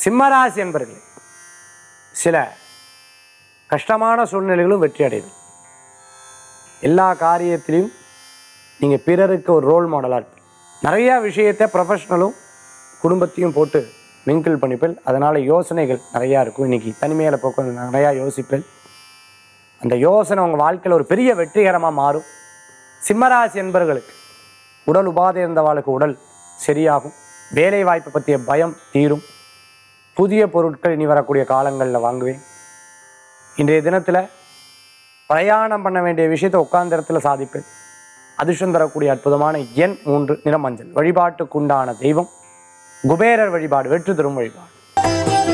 சிம்மராசி என்பர்களே சில கஷ்டமான சூழ்நிலைகளும் வெற்றி அடைவீங்க எல்லா காரியத்திலையும் நீங்கள் பிறருக்கு ஒரு ரோல் மாடலாக இருப்பீங்க நிறையா விஷயத்தை ப்ரொஃபஷ்னலும் குடும்பத்தையும் போட்டு மிங்கிள் பண்ணிப்பேன் அதனால் யோசனைகள் நிறையா இருக்கும் இன்றைக்கி தனிமையில் போக்கு நிறையா யோசிப்பேன் அந்த யோசனை உங்கள் வாழ்க்கையில் ஒரு பெரிய வெற்றிகரமாக மாறும் சிம்மராசி என்பர்களுக்கு உடல் உபாதை இருந்தவாளுக்கு உடல் சரியாகும் வேலை வாய்ப்பை பற்றிய பயம் தீரும் புதிய பொருட்கள் இனி வரக்கூடிய காலங்களில் வாங்குவேன் இன்றைய தினத்தில் பிரயாணம் பண்ண வேண்டிய விஷயத்தை உட்கார்ந்த இடத்துல சாதிப்பேன் அதிர்ஷ்டம் தரக்கூடிய அற்புதமான எண் மூன்று நிறமஞ்சள் வழிபாட்டுக்குண்டான தெய்வம் குபேரர் வழிபாடு வெற்றி தரும் வழிபாடு